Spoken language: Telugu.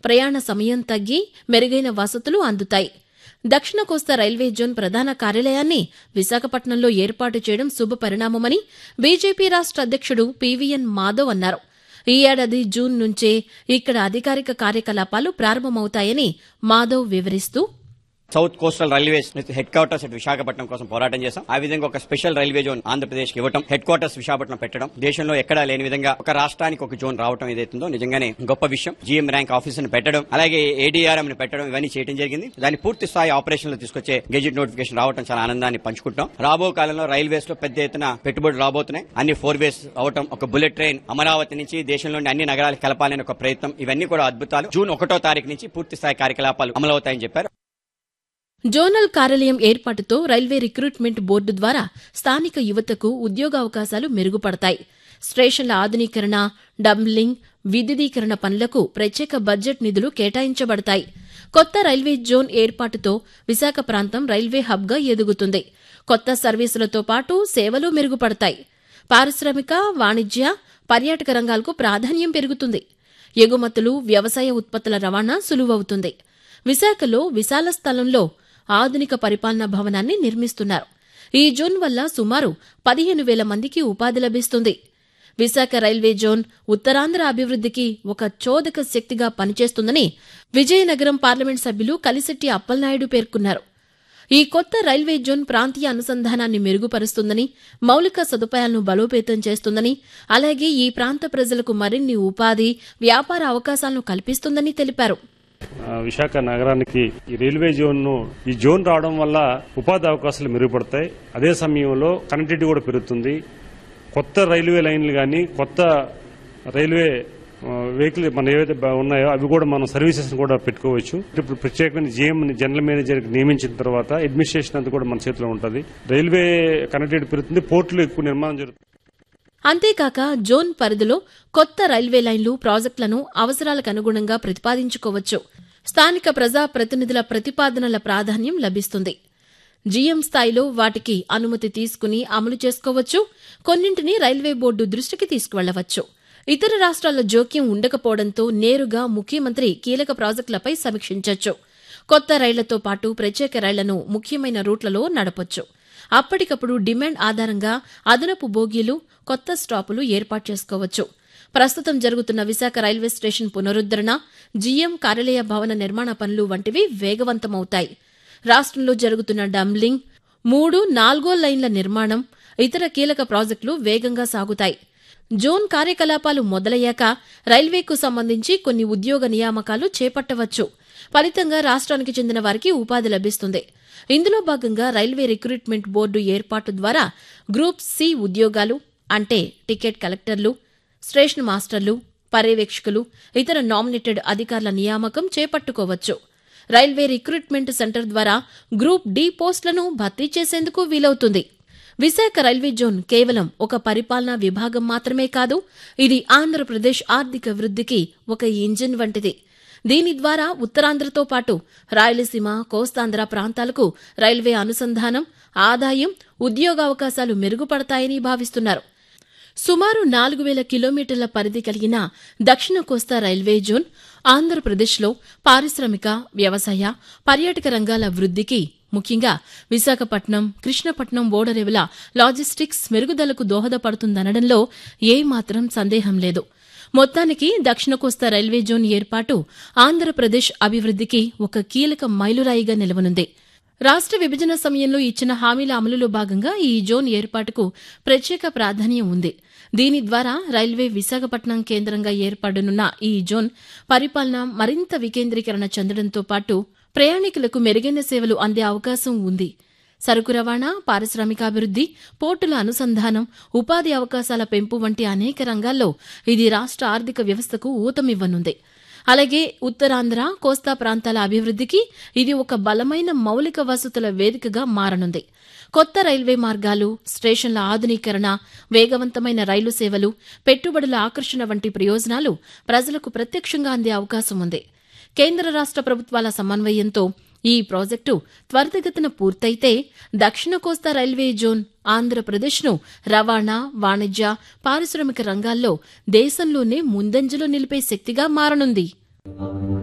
ప్రయాణ సమయం తగ్గి మెరుగైన వసతులు అందుతాయి దక్షిణ కోస్తా రైల్వే జోన్ ప్రధాన కార్యాలయాన్ని విశాఖపట్నంలో ఏర్పాటు చేయడం శుభ పరిణామమని బీజేపీ రాష్ట్ర అధ్యక్షుడు పీవీఎన్ మాధవ్ అన్నారు ఈ ఏడాది జూన్ నుంచే ఇక్కడ అధికారిక కార్యకలాపాలు ప్రారంభమవుతాయని మాధవ్ వివరిస్తూ south coastal railways headquarters at Visakhapatnam కోసం పోరాటం చేశాం ఆ విధంగా ఒక స్పెషల్ రైల్వే జోన్ ఆంధ్రప్రదేశ్ కి ఇవ్వటం హెడ్ క్వార్టర్స్ విశాఖపట్నం పెట్టడం దేశంలో ఎక్కడా లేని విధంగా ఒక రాష్ట్రానికి ఒక జోన్ రావడం ఏదైతుందో నిజంగానే గొప్ప విషయం జీఎం ర్యాంక్ ఆఫీస్ ని పెట్టడం అలాగే ఏడీఆర్ఎం ని పెట్టడం ఇవన్నీ చేయడం జరిగింది దాన్ని పూర్తి స్థాయి ఆపరేషన్ లో తీసుకొచ్చే గెజిట్ నోటిఫికేషన్ రావడం చాలా ఆనందాన్ని పంచుకుంటాం రాబో కాలంలో రైల్వేస్ లో పెద్ద ఎత్తున పెట్టుబడులు రాబోతున్నాయి అన్ని ఫోర్ వేస్ అవటం ఒక బుల్లెట్ ట్రైన్ అమరావతి నుంచి దేశంలోని అన్ని నగరాలకు కలపాలని ఒక ప్రయత్నం ఇవన్నీ కూడా అద్భుతాలు జూన్ ఒకటో తారీఖు నుంచి పూర్తి స్థాయి కార్యకలాపాలు అమలవుతాయని చెప్పారు జోనల్ కార్యాలయం ఏర్పాటుతో రైల్వే రిక్రూట్మెంట్ బోర్డు ద్వారా స్థానిక యువతకు ఉద్యోగావకాశాలు మెరుగుపడతాయి స్టేషన్ల ఆధునీకరణ డంబ్లింగ్ విద్యుదీకరణ పనులకు ప్రత్యేక బడ్జెట్ నిధులు కేటాయించబడతాయి కొత్త రైల్వే జోన్ ఏర్పాటుతో విశాఖ ప్రాంతం రైల్వే హబ్గా ఎదుగుతుంది కొత్త సర్వీసులతో పాటు సేవలు మెరుగుపడతాయి పారిశ్రామిక వాణిజ్య పర్యాటక రంగాలకు ప్రాధాన్యం పెరుగుతుంది ఎగుమతులు వ్యవసాయ ఉత్పత్తుల రవాణా సులువవుతుంది విశాఖలో విశాల స్థలంలో ఆధునిక పరిపాలనా భవనాన్ని నిర్మిస్తున్నారు ఈ జోన్ వల్ల సుమారు పదిహేను వేల మందికి ఉపాధి లభిస్తుంది విశాఖ రైల్వే జోన్ ఉత్తరాంధ్ర అభివృద్ధికి ఒక చోదక శక్తిగా పనిచేస్తుందని విజయనగరం పార్లమెంట్ సభ్యులు కలిశెట్టి అప్పలనాయుడు పేర్కొన్నారు ఈ కొత్త రైల్వే జోన్ ప్రాంతీయ అనుసంధానాన్ని మెరుగుపరుస్తుందని మౌలిక సదుపాయాలను బలోపేతం చేస్తుందని అలాగే ఈ ప్రాంత ప్రజలకు మరిన్ని ఉపాధి వ్యాపార అవకాశాలను కల్పిస్తుందని తెలిపారు ఆ, విశాఖ నగరానికి ఈ రైల్వే జోన్ ను ఈ జోన్ రావడం వల్ల ఉపాధి అవకాశాలు మెరుగుపడతాయి అదే సమయంలో కనెక్టివిటీ కూడా పెరుగుతుంది కొత్త రైల్వే లైన్లు కానీ కొత్త రైల్వే ఆ, వెహికల్ మన ఏవైతే బా- ఉన్నాయో అవి కూడా మనం సర్వీసెస్ కూడా పెట్టుకోవచ్చు ఇప్పుడు ప్రత్యేకమైన జీఎం జనరల్ మేనేజర్ నియమించిన తర్వాత అడ్మినిస్ట్రేషన్ అంతా కూడా మన చేతిలో ఉంటుంది రైల్వే కనెక్టివిటీ పెరుగుతుంది పోర్టులు ఎక్కువ నిర్మాణం జరుగుతుంది అంతేకాక జోన్ పరిధిలో కొత్త రైల్వే లైన్లు ప్రాజెక్టులను అవసరాలకు అనుగుణంగా ప్రతిపాదించుకోవచ్చు స్థానిక ప్రజా ప్రతినిధుల ప్రతిపాదనల ప్రాధాన్యం లభిస్తుంది జీఎం స్థాయిలో వాటికి అనుమతి తీసుకుని అమలు చేసుకోవచ్చు కొన్నింటిని రైల్వే బోర్డు దృష్టికి తీసుకువెళ్లవచ్చు ఇతర రాష్ట్రాల జోక్యం ఉండకపోవడంతో నేరుగా ముఖ్యమంత్రి కీలక ప్రాజెక్టులపై సమీక్షించవచ్చు కొత్త రైళ్లతో పాటు ప్రత్యేక రైళ్లను ముఖ్యమైన రూట్లలో నడపొచ్చు అప్పటికప్పుడు డిమాండ్ ఆధారంగా అదనపు బోగీలు కొత్త స్టాపులు ఏర్పాటు చేసుకోవచ్చు ప్రస్తుతం జరుగుతున్న విశాఖ రైల్వే స్టేషన్ పునరుద్దరణ జీఎం కార్యాలయ భవన నిర్మాణ పనులు వంటివి వేగవంతమవుతాయి రాష్ట్రంలో జరుగుతున్న డంబ్లింగ్ మూడు నాలుగో లైన్ల నిర్మాణం ఇతర కీలక ప్రాజెక్టులు వేగంగా సాగుతాయి జోన్ కార్యకలాపాలు మొదలయ్యాక రైల్వేకు సంబంధించి కొన్ని ఉద్యోగ నియామకాలు చేపట్టవచ్చు ఫలితంగా రాష్ట్రానికి చెందిన వారికి ఉపాధి లభిస్తుంది ఇందులో భాగంగా రైల్వే రిక్రూట్మెంట్ బోర్డు ఏర్పాటు ద్వారా గ్రూప్ సి ఉద్యోగాలు అంటే టికెట్ కలెక్టర్లు స్టేషన్ మాస్టర్లు పర్యవేక్షకులు ఇతర నామినేటెడ్ అధికారుల నియామకం చేపట్టుకోవచ్చు రైల్వే రిక్రూట్మెంట్ సెంటర్ ద్వారా గ్రూప్ డి పోస్టులను భర్తీ చేసేందుకు వీలవుతుంది విశాఖ రైల్వే జోన్ కేవలం ఒక పరిపాలనా విభాగం మాత్రమే కాదు ఇది ఆంధ్రప్రదేశ్ ఆర్థిక వృద్ధికి ఒక ఇంజిన్ వంటిది దీని ద్వారా ఉత్తరాంధ్రతో పాటు రాయలసీమ కోస్తాంధ్ర ప్రాంతాలకు రైల్వే అనుసంధానం ఆదాయం ఉద్యోగావకాశాలు మెరుగుపడతాయని భావిస్తున్నారు సుమారు నాలుగు వేల కిలోమీటర్ల పరిధి కలిగిన దక్షిణ కోస్తా రైల్వే జోన్ ఆంధ్రప్రదేశ్లో పారిశ్రామిక వ్యవసాయ పర్యాటక రంగాల వృద్ధికి ముఖ్యంగా విశాఖపట్నం కృష్ణపట్నం ఓడరేవుల లాజిస్టిక్స్ మెరుగుదలకు దోహదపడుతుందనడంలో ఏమాత్రం సందేహం లేదు మొత్తానికి దక్షిణ కోస్తా రైల్వే జోన్ ఏర్పాటు ఆంధ్రప్రదేశ్ అభివృద్ధికి ఒక కీలక మైలురాయిగా నిలవనుంది రాష్ట్ర విభజన సమయంలో ఇచ్చిన హామీల అమలులో భాగంగా ఈ జోన్ ఏర్పాటుకు ప్రత్యేక ప్రాధాన్యం ఉంది దీని ద్వారా రైల్వే విశాఖపట్నం కేంద్రంగా ఏర్పడనున్న ఈ జోన్ పరిపాలన మరింత వికేంద్రీకరణ చెందడంతో పాటు ప్రయాణికులకు మెరుగైన సేవలు అందే అవకాశం ఉంది సరుకు రవాణా పారిశ్రామికాభివృద్ది పోర్టుల అనుసంధానం ఉపాధి అవకాశాల పెంపు వంటి అనేక రంగాల్లో ఇది రాష్ట్ర ఆర్థిక వ్యవస్థకు ఊతమివ్వనుంది అలాగే ఉత్తరాంధ్ర కోస్తా ప్రాంతాల అభివృద్ధికి ఇది ఒక బలమైన మౌలిక వసతుల వేదికగా మారనుంది కొత్త రైల్వే మార్గాలు స్టేషన్ల ఆధునీకరణ వేగవంతమైన రైలు సేవలు పెట్టుబడుల ఆకర్షణ వంటి ప్రయోజనాలు ప్రజలకు ప్రత్యక్షంగా అందే అవకాశం ఉంది కేంద్ర రాష్ట్ర ప్రభుత్వాల సమన్వయంతో ఈ ప్రాజెక్టు త్వరితగతిన పూర్తయితే దక్షిణ కోస్తా రైల్వే జోన్ ఆంధ్రప్రదేశ్ను రవాణా వాణిజ్య పారిశ్రామిక రంగాల్లో దేశంలోనే ముందంజలో నిలిపే శక్తిగా మారనుంది